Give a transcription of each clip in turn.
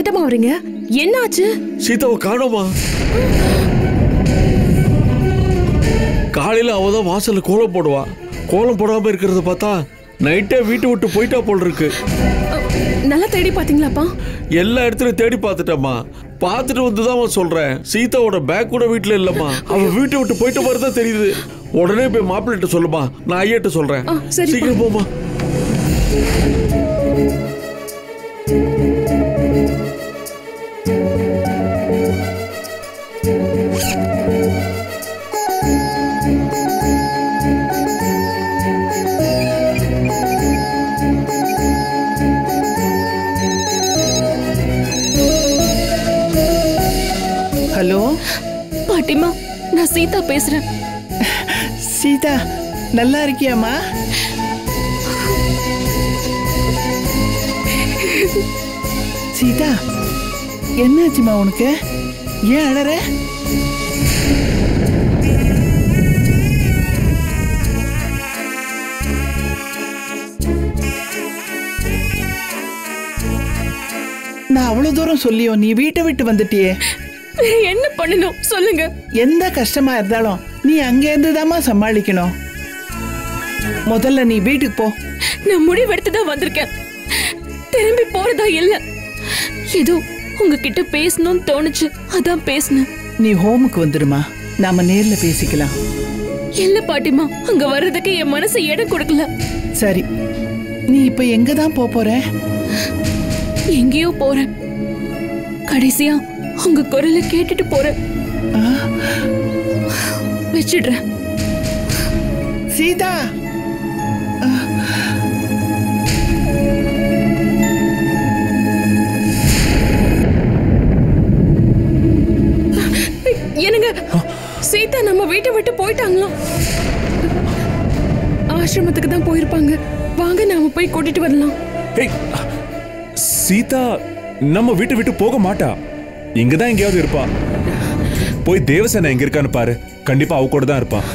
பதட்டமா வரீங்க என்ன ஆச்சு சீதாவை காணோமா காலையில அவ தான் வாசல்ல கோலம் போடுவா கோலம் போடாம இருக்கிறத பார்த்தா நைட்டே வீட்டை விட்டு போயிட்டா போல் இருக்கு அ, நல்லா தேடி பாத்தீங்களாப்பா எல்லா இடத்துலயும் தேடி பார்த்துட்டேம்மா பார்த்துட்டு வந்து தான் சொல்றேன் சீதாவோட பேக் கூட வீட்டுல இல்லம்மா அவ வீட்டை விட்டு போயிட்ட மாதிரி தான் தெரியுது உடனே போய் மாப்பிள்ளைகிட்ட சொல்லுமா நான் ஐயாட்ட சொல்றேன் ஆ, சரிப்பா. சீக்கிரம் போமா ஹலோ பாட்டிமா நான் சீதா பேசுறேன் சீதா நல்லா இருக்கியாம்மா சீதா என்னாச்சுமா உனக்கு ஏன் அழற நான் அவ்வளவு தூரம் சொல்லியும் நீ வீட்டை விட்டு வந்துட்டியே என்ன பண்ணணும் சொல்லுங்க எந்த கஷ்டமா இருந்தாலும் நீ அங்கேருந்து தாம்மா சமாளிக்கணும் முதல்ல நீ வீட்டுக்கு போ நான் முடிவெடுத்து தான் வந்திருக்கேன் திரும்பி போறதா இல்ல ஏதோ உங்ககிட்ட பேசணும்னு தோணுச்சு அதான் பேசினேன் நீ ஹோமுக்கு வந்துடுமா நாம நேர்ல பேசிக்கலாம் இல்ல பாட்டிமா அங்க வர்றதுக்கு என் மனசு இடம் கொடுக்கல சரி நீ இப்ப எங்க தான் போப் போற எங்கேயோ போறேன் கடைசியா உங்க குரலை கேட்டுட்டு போறேன் ஆ, வச்சிடுறேன் சீதா என்னங்க சீதா நம்ம வீட்டை விட்டு போயிட்டாங்களாம் ஆசிரமத்துக்கு தான் போயிருப்பாங்க வாங்க நாம போய் கூட்டிட்டு வரலாம் ஏய் சீதா நம்ம வீட்டை விட்டு போக மாட்டா இங்க தான் எங்கேயாவது இருப்பா போய் தேவசேனா எங்க இருக்கான்னு பாரு கண்டிப்பா அவ கூட தான் இருப்பா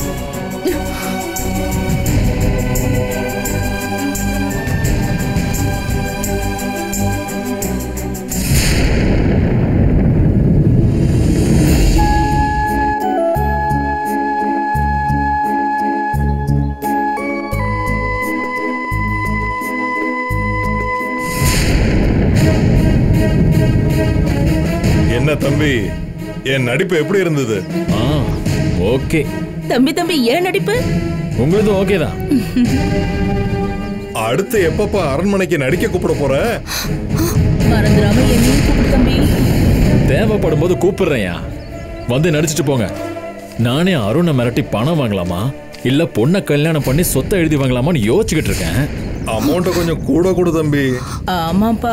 என்ன தம்பி என் நடிப்பு எப்படி இருந்தது ஆ ஓகே தம்பி தம்பி ஏன் நடிப்பு உங்களது ஓகே தான் அடுத்து எப்பப்பா அரண்மனைக்கு நடிக்க கூப்பிட போற மறந்துடாம என்னையும் கூப்பிடு தம்பி தேவைப்படும் போது கூப்பிடுறேன்யா வந்து நடிச்சிட்டு போங்க நானே அருணை மிரட்டி பணம் வாங்கலாமா இல்ல பொண்ணை கல்யாணம் பண்ணி சொத்தை எழுதி வாங்கலாமான்னு யோசிச்சுக்கிட்டு இருக்கேன் அமௌண்ட்டை கொஞ்சம் கூட கொடு தம்பி ஆமாப்பா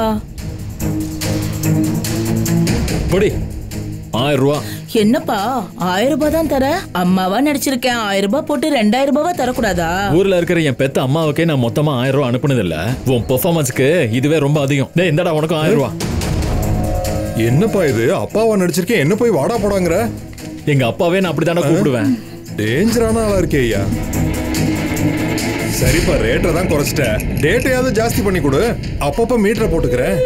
படி ஆயிரம் ரூபா என்னப்பா ஆயிரம் ரூபாய் தான் தர அம்மாவா நடிச்சிருக்கேன் ஆயிரம் ரூபாய் போட்டு ரெண்டாயிரம் ரூபாவா தரக்கூடாதா ஊர்ல இருக்கிற என் பெத்த அம்மாவுக்கே நான் மொத்தமா ஆயிரம் ரூபா அனுப்புனது இல்ல உன் பெர்ஃபார்மன்ஸ்க்கு இதுவே ரொம்ப அதிகம் டேய் இந்தடா உனக்கும் ஆயிரம் ரூபா என்னப்பா இது அப்பாவா நடிச்சிருக்கேன் என்ன போய் வாடா போடாங்கிற எங்க அப்பாவே நான் அப்படித்தானே கூப்பிடுவேன் டேஞ்சரான ஆளா இருக்கே ஐயா சரிப்பா ரேட்டை தான் குறைச்சிட்ட டேட்டையாவது ஜாஸ்தி பண்ணி கொடு அப்பப்ப மீட்டரை போட்டுக்கிறேன்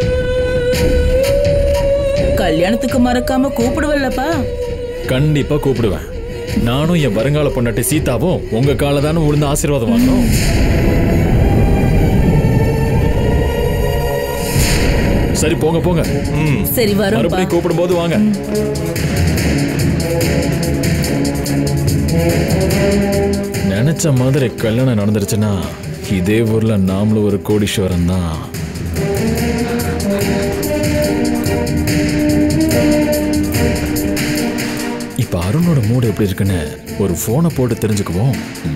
கல்யாணத்துக்கு மறக்காம கூப்பிடுவல்லப்பா கண்டிப்பா கூப்பிடுவேன் நானும் என் வருங்கால பொண்டாட்டி சீதாவும் உங்க கால தானே விழுந்து ஆசீர்வாதம் வாங்கணும் சரி போங்க போங்க சரி வரும்பா மறுபடியும் கூப்பிடும்போது வாங்க நினைச்ச மாதிரி கல்யாணம் நடந்துருச்சுன்னா இதே ஊர்ல நாமளும் ஒரு கோடீஸ்வரன் தான் இப்ப அருணோட மூடு எப்படி இருக்குன்னு ஒரு போனை போட்டு தெரிஞ்சுக்குவோம்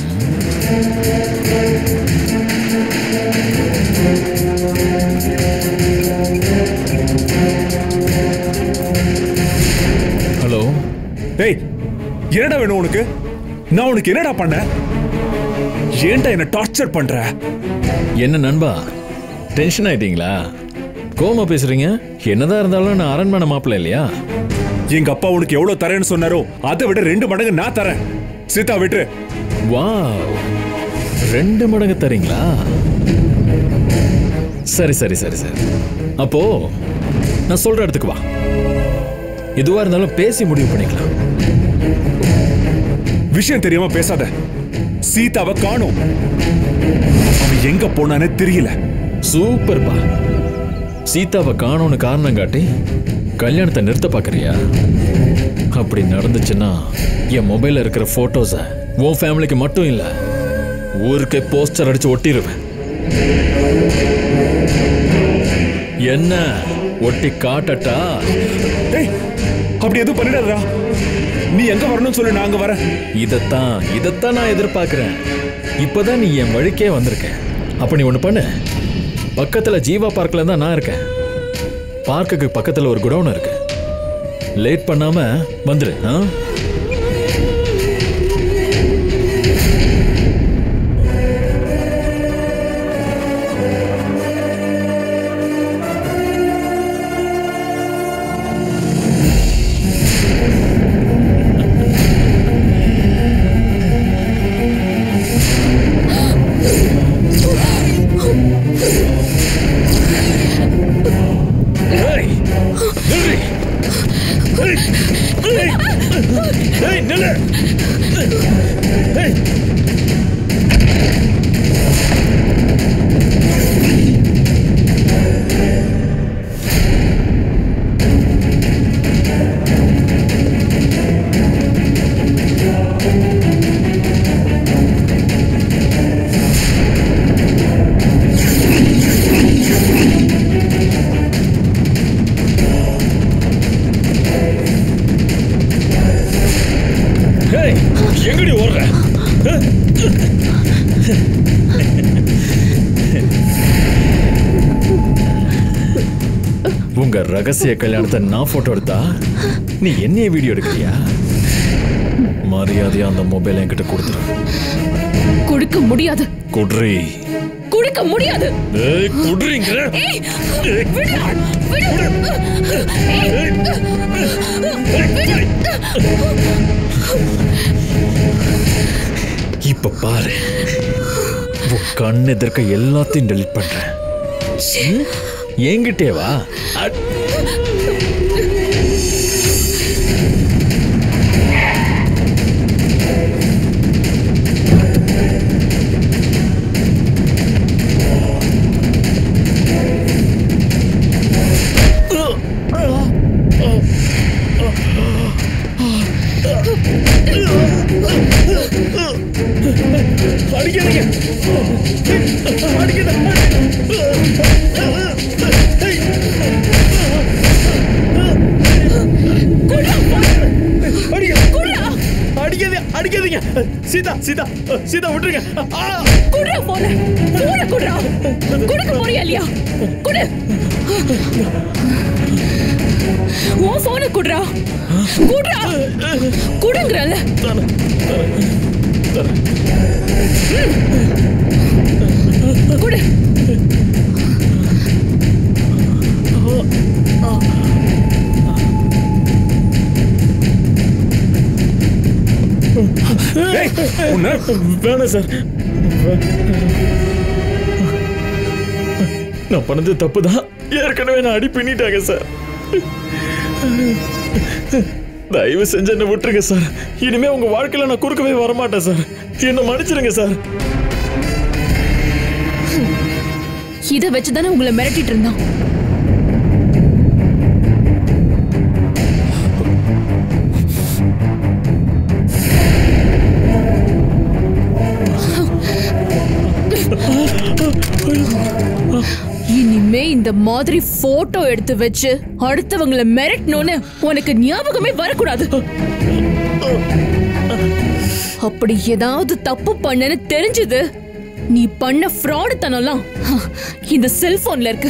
ஹலோ டேய் என்னடா வேணும் உனக்கு நான் உனக்கு என்னடா பண்ணேன் ஏன்டா என்ன டார்ச்சர் பண்ற என்ன நண்பா டென்ஷன் ஆயிட்டீங்களா கோமா பேசுறீங்க என்னதான் இருந்தாலும் நான் அரண்மனை மாப்பிள்ள இல்லையா எங்க அப்பா உனக்கு எவ்வளவு தரேன்னு சொன்னாரோ அதை விட ரெண்டு மடங்கு நான் தரேன் சீதா விட்டுரு வாவ் ரெண்டு மடங்கு தரீங்களா சரி சரி சரி சரி அப்போ நான் சொல்ற இடத்துக்கு வா எதுவா இருந்தாலும் பேசி முடிவு பண்ணிக்கலாம் விஷயம் தெரியாம பேசாத சீதாவை காணோம் அவ எங்க போனானே தெரியல சூப்பர்ப்பா சீதாவை காணோன்னு காரணம் காட்டி கல்யாணத்தை நிறுத்த பார்க்கறியா அப்படி நடந்துச்சுன்னா என் மொபைல்ல இருக்கிற போட்டோஸ உன் ஃபேமிலிக்கு மட்டும் இல்ல ஊருக்கே போஸ்டர் அடிச்சு ஒட்டிடுவேன் என்ன ஒட்டி காட்டட்டா டேய் அப்படி எதுவும் பண்ணிடாதடா நீ எங்க வரணும்னு சொல்லு நான் அங்க வரேன் இதத்தான் இதத்தான் நான் எதிர்பார்க்கிறேன் இப்பதான் நீ என் வழிக்கே வந்திருக்க அப்ப நீ ஒண்ணு பண்ணு பக்கத்துல ஜீவா பார்க்ல தான் நான் இருக்கேன் பார்க்குக்கு பக்கத்துல ஒரு குடோன் இருக்கு லேட் பண்ணாம வந்துடு ஆ? ஏய், நில்றி. ஏய், ஏய், ஏய், நில்லு. ஏய். ஏய், எங்கடி ஓடுற உங்க ரகசிய கல்யாணத்தை நான் போட்டோ எடுத்தா நீ என்னைய வீடியோ எடுக்கிறியா மரியாதையா அந்த மொபைல் என்கிட்ட கொடுத்துரு கொடுக்க முடியாது குட்ரி கொடுக்க முடியாது ஏய் குட்ரிங்கிற ஏய், விடு, விடு. ஏய், இப்ப பாரு உன் கண் எதிர்க்க எல்லாத்தையும் டெலிட் பண்றேன் ம்? என்கிட்டே வா அட். அடிக்காதீங்க அடிக்காதீங்க சீதா சீதா சீதா விட்டுருங்க ஆ! குடுறா போன போன குடுறா கொடுக்க போறியா இல்லையா குடு உன் போன குடுறா குடுறா குடுங்கறல குடு ஏய், உன்னை வேணாம் சார் நான் பண்ணது தப்பு தான் ஏற்கனவே நான் அடி பின்னிட்டாங்க சார் தயவு செஞ்சு என்ன விட்டுருங்க சார் இனிமே உங்க வாழ்க்கையில நான் குறுக்கவே வரமாட்டேன் சார் என்ன மன்னிச்சிருங்க சார் இத வச்சுதானே உங்களை மிரட்டிட்டு இருந்தான் இனிமே இந்த மாதிரி போட்டோ எடுத்து வச்சு அடுத்தவங்களை மிரட்டணும்னு உனக்கு ஞாபகமே வரக்கூடாது அப்படி ஏதாவது தப்பு பண்ணன்னு தெரிஞ்சது நீ பண்ண ஃப்ராடு தனம்லாம் இந்த செல்போன்ல இருக்கு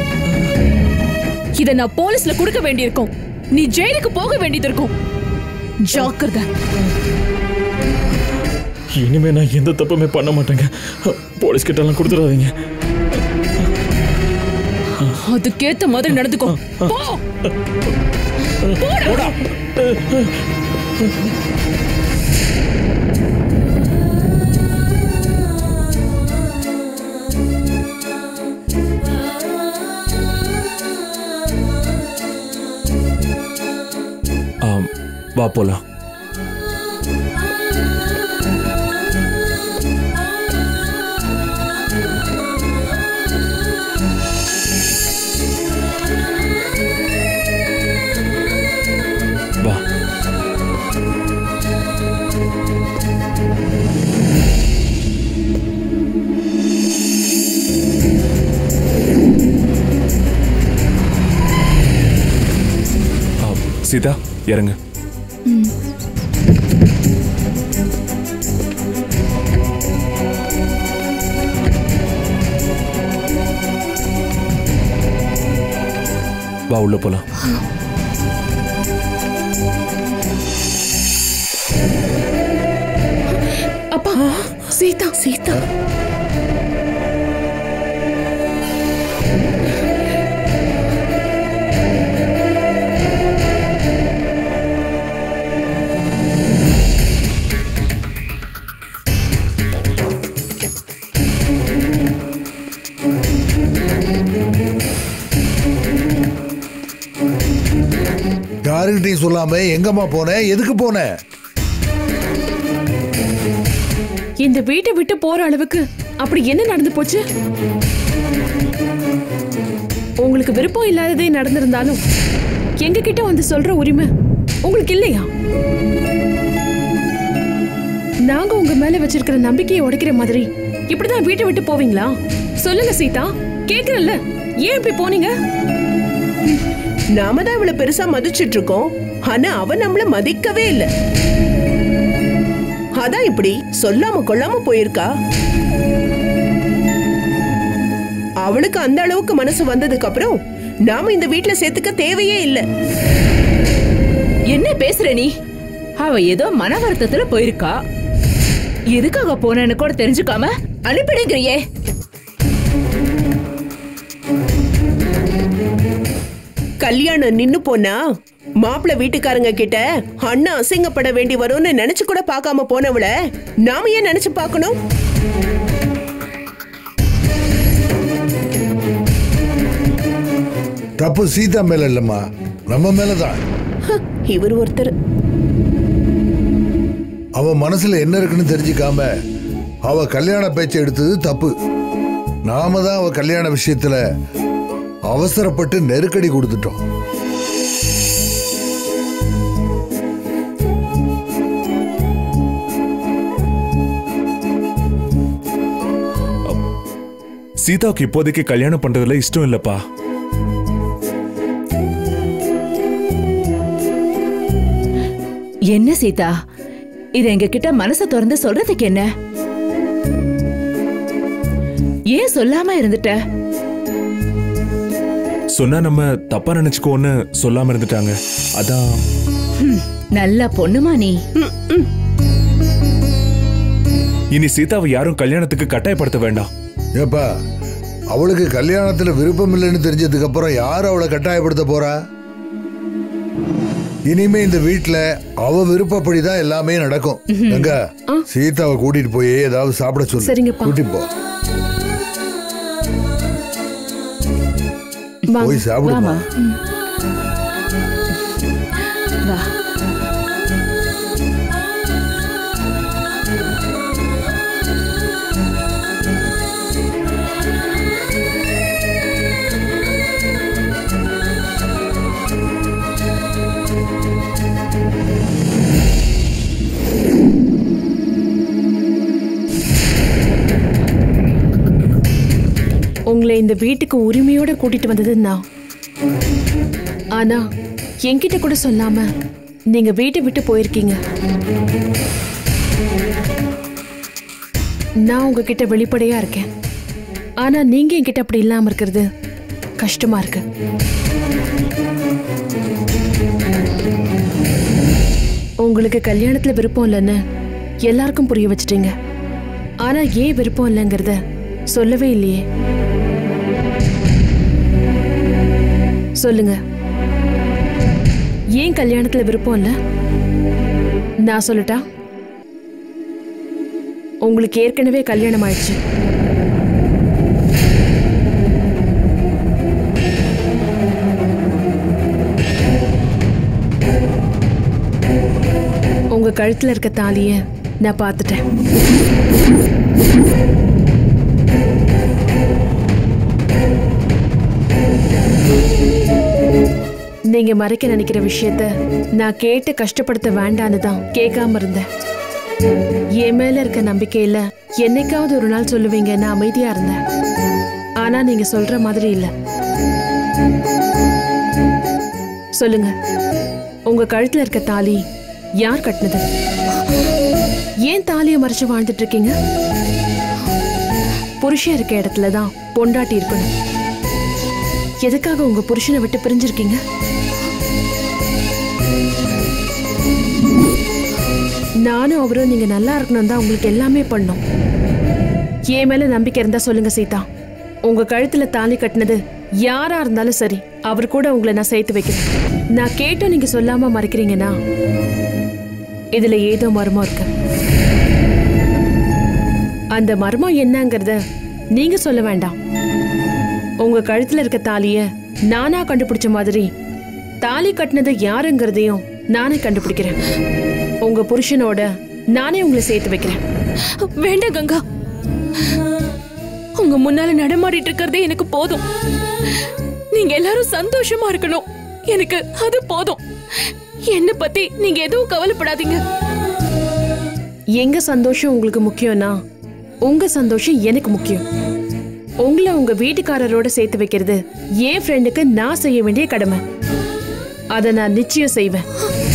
இத நான் போலீஸ்ல கொடுக்க வேண்டியிருக்கும் நீ ஜெயிலுக்கு போக வேண்டியது இருக்கும் ஜாக்கிரதை இனிமே நான் எந்த தப்புமே பண்ண மாட்டேங்க போலீஸ் கிட்ட எல்லாம் கொடுத்துடாதீங்க அதுக்கேத்த மாதிரி நடந்துக்கோ போ போடா வா போலாம் வா ஆ, சீதா இறங்க வா உள்ள போலாம் அப்பா சீதா சீதா யாருக்கிட்டையும் சொல்லாம எங்கம்மா போன எதுக்கு போன இந்த வீட்டை விட்டு போற அளவுக்கு அப்படி என்ன நடந்து போச்சு உங்களுக்கு விருப்பம் இல்லாததே நடந்திருந்தாலும் எங்க கிட்ட வந்து சொல்ற உரிமை உங்களுக்கு இல்லையா நாங்க உங்க மேல வச்சிருக்கிற நம்பிக்கையை உடைக்கிற மாதிரி இப்படிதான் வீட்டை விட்டு போவீங்களா சொல்லுங்க சீதா கேக்குறல்ல ஏன் இப்படி போனீங்க நாம தான் இவளை பெருசா மதிச்சிட்டு இருக்கோம் ஆனா அவ நம்மள மதிக்கவே இல்ல அதான் இப்படி சொல்லாம கொள்ளாம போயிருக்கா அவளுக்கு அந்த அளவுக்கு மனசு வந்ததுக்கு அப்புறம் நாம இந்த வீட்ல சேர்த்துக்க தேவையே இல்ல என்ன பேசுற நீ அவ ஏதோ மன வருத்தத்துல போயிருக்கா எதுக்காக போனேன்னு கூட தெரிஞ்சுக்காம அனுப்பிடுங்கிறியே கல்யாணம் நின்னு போனா மாப்பிள்ள வீட்டுக்காரங்க கிட்ட அண்ணா அசிங்கப்பட வேண்டி வரும்னு நினைச்சு கூட பார்க்காம போனவள நாம ஏன் நினைச்சு பார்க்கணும் தப்பு சீதா மேல இல்லம்மா நம்ம மேலதான் ஹ, இவர் ஒருத்தர் அவ மனசுல என்ன இருக்குன்னு தெரிஞ்சுக்காம அவ கல்யாண பேச்சை எடுத்தது தப்பு நாம தான் அவ கல்யாண விஷயத்துல அவசரப்பட்டு நெருக்கடி கொடுத்துட்டோம் சீதாவுக்கு இப்போதைக்கு கல்யாணம் பண்றதுல இஷ்டம் இல்லப்பா என்ன சீதா இது எங்க கிட்ட மனச திறந்து சொல்றதுக்கு என்ன ஏன் சொல்லாம இருந்துட்ட சொன்னா நம்ம தப்பா நினைச்சுக்கோன்னு சொல்லாம இருந்துட்டாங்க அதான் நல்ல பொண்ணுமா நீ இனி சீதாவை யாரும் கல்யாணத்துக்கு கட்டாயப்படுத்த வேண்டாம் ஏப்பா அவளுக்கு கல்யாணத்துல விருப்பம் இல்லைன்னு தெரிஞ்சதுக்கு அப்புறம் யார் அவளை கட்டாயப்படுத்த போறா இனிமே இந்த வீட்ல அவ விருப்பப்படிதான் எல்லாமே நடக்கும் எங்க சீதாவை கூட்டிட்டு போய் ஏதாவது சாப்பிட சொல்லு சரிங்கப்பா. கூட்டிட்டு போ வாங்க. போய் சாப்பிடுமா வாமா வா உங்களை இந்த வீட்டுக்கு உரிமையோட கூட்டிட்டு வந்தது நான் ஆனா என்கிட்ட கூட சொல்லாம நீங்க வீட்டை விட்டு போயிருக்கீங்க நான் உங்ககிட்ட வெளிப்படையா இருக்கேன் ஆனா நீங்க என்கிட்ட அப்படி இல்லாம இருக்கிறது கஷ்டமா இருக்கு உங்களுக்கு கல்யாணத்துல விருப்பம் இல்லைன்னு எல்லாருக்கும் புரிய வச்சிட்டீங்க ஆனா ஏன் விருப்பம் இல்லைங்கிறத சொல்லவே இல்லையே சொல்லுங்க ஏன் கல்யாணத்துல விருப்பம் இல்ல நான் சொல்லட்டா உங்களுக்கு ஏற்கனவே கல்யாணம் ஆயிடுச்சு உங்க கழுத்துல இருக்க தாலிய நான் பார்த்துட்டேன் நீங்க மறைக்க நினைக்கிற விஷயத்த நான் கேட்டு கஷ்டப்படுத்த வேண்டான்னு தான் கேட்காம இருந்தேன் என் மேல இருக்க நம்பிக்கையில என்னைக்காவது ஒரு நாள் சொல்லுவீங்க நான் அமைதியா இருந்தேன் ஆனா நீங்க சொல்ற மாதிரி இல்ல சொல்லுங்க உங்க கழுத்துல இருக்க தாலி யார் கட்டினது ஏன் தாலியை மறைச்சு வாழ்ந்துட்டு இருக்கீங்க புருஷன் இருக்க இடத்துல தான் பொண்டாட்டி இருக்கணும் எதுக்காக உங்க புருஷனை விட்டு பிரிஞ்சிருக்கீங்க நானும் அவரும் நீங்க நல்லா இருக்கணும் தான் உங்களுக்கு எல்லாமே பண்ணோம் என் மேல நம்பிக்கை இருந்தா சொல்லுங்க சீதா உங்க கழுத்துல தாலி கட்டினது யாரா இருந்தாலும் சரி அவர் கூட உங்களை நான் சேர்த்து வைக்கிறேன் நான் கேட்டும் நீங்க சொல்லாம மறைக்கிறீங்கன்னா இதுல ஏதோ மர்மம் இருக்கு அந்த மர்மம் என்னங்கறத நீங்க சொல்ல வேண்டாம் உங்க கழுத்துல இருக்க தாலிய நானா கண்டுபிடிச்ச மாதிரி தாலி கட்டினது யாருங்கிறதையும் நானே கண்டுபிடிக்கிறேன் உங்க புருஷனோட நானே உங்களை சேர்த்து வைக்கிறேன் வேண்டாம் கங்கா உங்க முன்னால நடமாடிட்டு இருக்கிறதே எனக்கு போதும் நீங்க எல்லாரும் சந்தோஷமா இருக்கணும் எனக்கு அது போதும் என்ன பத்தி நீங்க எதுவும் கவலைப்படாதீங்க எங்க சந்தோஷம் உங்களுக்கு முக்கியம்னா உங்க சந்தோஷம் எனக்கு முக்கியம் உங்களை உங்க வீட்டுக்காரரோட சேர்த்து வைக்கிறது என் ஃப்ரெண்டுக்கு நான் செய்ய வேண்டிய கடமை அதை நான் நிச்சயம் செய்வேன்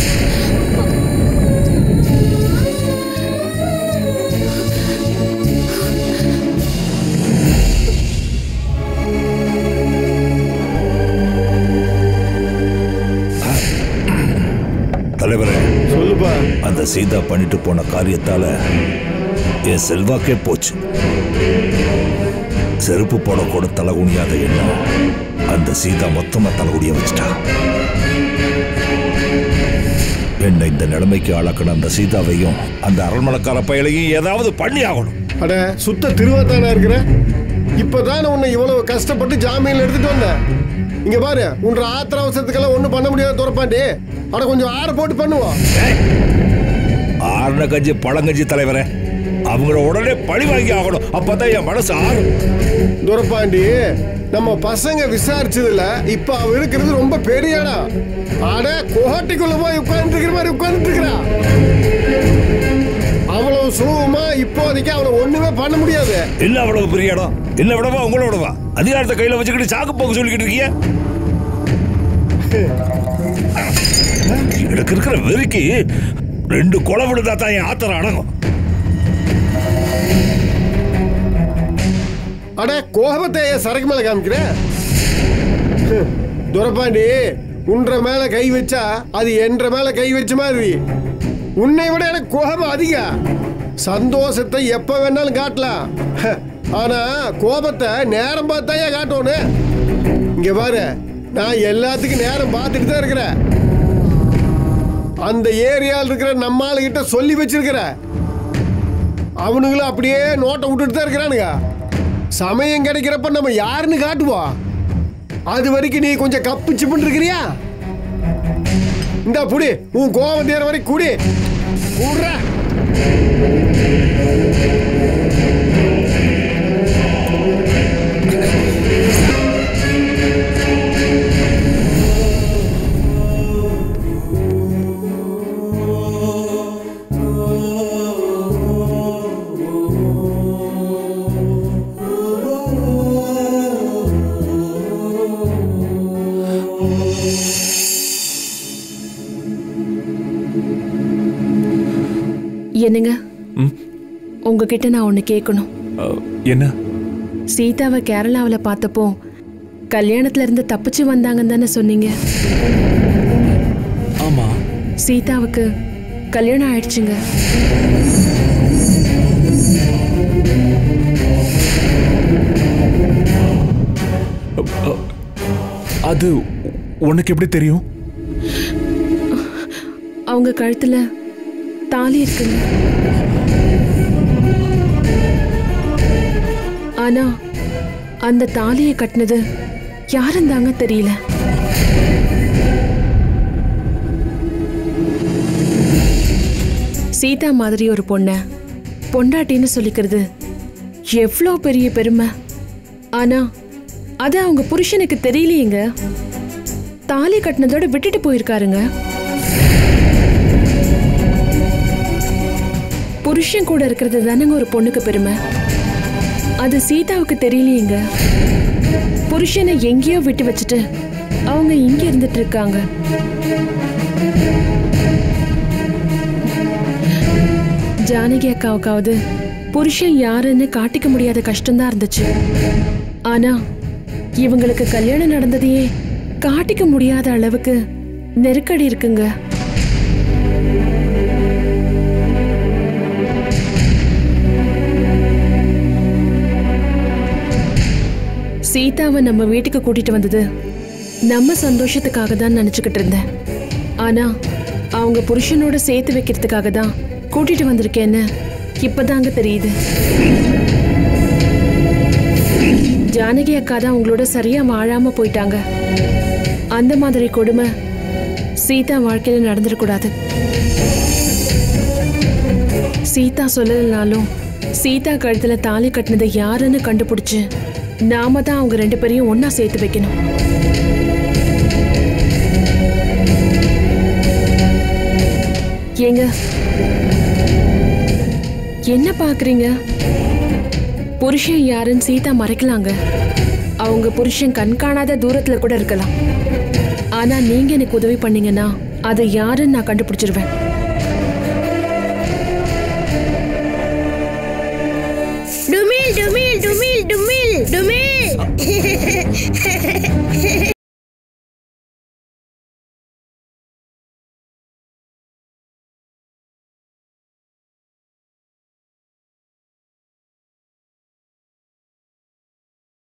தலைவரே சொல்லுப்பா அந்த சீதா பண்ணிட்டு போன காரியத்தால என் செல்வாக்கே போச்சு செருப்பு போட கூட தலைகுனியாத என்ன அந்த சீதா மொத்தமா தலைகுடிய வச்சுட்டா என்ன இந்த நிலைமைக்கு ஆளாக்கின அந்த சீதாவையும் அந்த அரண்மனைக்கார பயலையும் ஏதாவது பண்ணி ஆகணும் அட சுத்த திருவாத்தானா இருக்கிற இப்பதானே உன்னை இவ்வளவு கஷ்டப்பட்டு ஜாமீன்ல எடுத்துட்டு வந்தேன் இங்க பாரு உன்ற ஆத்திர அவசரத்துக்கெல்லாம் ஒண்ணும் பண்ண முடியாது துறப்பாண்டி அட கொஞ்சம் ஆற போட்டு பண்ணுவோம் ஆறுன கஞ்சி பழங்கஞ்சி தலைவரே அவங்கள உடனே பழி வாங்கி ஆகணும் அப்பதான் என் மனசு ஆறும் துரப்பாண்டி நம்ம பசங்க விசாரிச்சதுல இப்ப அவ இருக்கிறது ரொம்ப பெரிய இடம் அட கோட்டைக்குள்ள போய் உட்கார்ந்து இருக்கிற மாதிரி உட்கார்ந்து இருக்கிறா அவ்வளவு சுலபமா இப்போதைக்கு அவளை ஒண்ணுமே பண்ண முடியாது இல்ல அவ்வளவு பெரிய இடம் இல்ல விடவா உங்கள விடவா அதிகாரத்தை கையில வச்சுக்கிட்டு சாக்கு போக்கு சொல்லிக்கிட்டு இருக்கீங்க எனக்கு இருக்கிற வெறிக்கு ரெண்டு கொலை விழுந்தா தான் என் ஆத்திரம் அடங்கும் அட கோபத்தை ஏன் சரக்கு மேல காமிக்கிற துரப்பாண்டி உன்ற மேல கை வச்சா அது என்ற மேல கை வச்ச மாதிரி உன்னை விட எனக்கு கோபம் அதிகம் சந்தோஷத்தை எப்ப வேணாலும் காட்டலாம் ஹ, ஆனா கோபத்தை நேரம் பார்த்தாயா காட்டணும் இங்க பாரு நான் எல்லாத்துக்கும் நேரம் பார்த்துட்டு தான் இருக்கிறேன் அந்த ஏரியாவில் இருக்கிற நம்ம ஆளுகிட்ட சொல்லி வச்சிருக்கிறேன் அவனுங்களும் அப்படியே நோட்டை விட்டுட்டு தான் இருக்கிறானுங்க சமயம் கிடைக்கிறப்ப நம்ம யாருன்னு காட்டுவோம் அது வரைக்கும் நீ கொஞ்சம் கப்பு சிப்புன்னு இருக்கிறியா இந்த புடி உன் கோவம் தேர வரைக்கும் குடி குடுற என்னங்க உங்ககிட்ட நான் ஒன்று கேட்கணும் அஹ், என்ன சீதாவை கேரளாவில் பார்த்தப்போ கல்யாணத்துல இருந்து தப்பிச்சு வந்தாங்கன்னு தானே சொன்னீங்க ஆமா சீதாவுக்கு கல்யாணம் ஆயிடுச்சுங்க அது உனக்கு எப்படி தெரியும் அவங்க கழுத்துல தாலி இருக்குங்க ஆனா அந்த தாலியை கட்டினது யாருந்தாங்க தெரியல சீதா மாதிரி ஒரு பொண்ண பொண்டாட்டின்னு சொல்லிக்கிறது எவ்வளோ பெரிய பெருமை ஆனா அது அவங்க புருஷனுக்கு தெரியலையேங்க தாலி கட்டினதோட விட்டுட்டு போயிருக்காருங்க புருஷன் கூட இருக்கிறது தானங்க ஒரு பொண்ணுக்கு பெருமை அது சீதாவுக்கு தெரியலையேங்க புருஷனை எங்கேயோ விட்டு வச்சுட்டு அவங்க இங்க இருந்துட்டு இருக்காங்க ஜானகி அக்காவுக்காவது புருஷன் யாருன்னு காட்டிக்க முடியாத கஷ்டம்தான் இருந்துச்சு ஆனா இவங்களுக்கு கல்யாணம் நடந்ததையே காட்டிக்க முடியாத அளவுக்கு நெருக்கடி இருக்குங்க சீதாவை நம்ம வீட்டுக்கு கூட்டிட்டு வந்தது நம்ம சந்தோஷத்துக்காக தான் நினைச்சுக்கிட்டு இருந்தேன் ஆனா அவங்க புருஷனோட சேர்த்து வைக்கிறதுக்காக தான் கூட்டிட்டு வந்திருக்கேன்னு இப்பதாங்க தெரியுது ஜானகி அக்கா தான் உங்களோட சரியா வாழாம போயிட்டாங்க அந்த மாதிரி கொடுமை சீதா வாழ்க்கையில நடந்துடக்கூடாது சீதா சொல்லலைனாலும் சீதா கழுத்துல தாலி கட்டினதை யாருன்னு கண்டுபிடிச்சு நாம தான் அவங்க ரெண்டு பேரையும் ஒண்ணா சேர்த்து வைக்கணும் ஏங்க என்ன பாக்குறீங்க புருஷன் யாருன்னு சீதா மறைக்கலாங்க அவங்க புருஷன் கண்காணாத தூரத்துல கூட இருக்கலாம் ஆனா நீங்க எனக்கு உதவி பண்ணீங்கன்னா அது யாருன்னு நான் கண்டுபிடிச்சிருவேன் டுமில் டுமில் டுமில் டுமில் டுமில்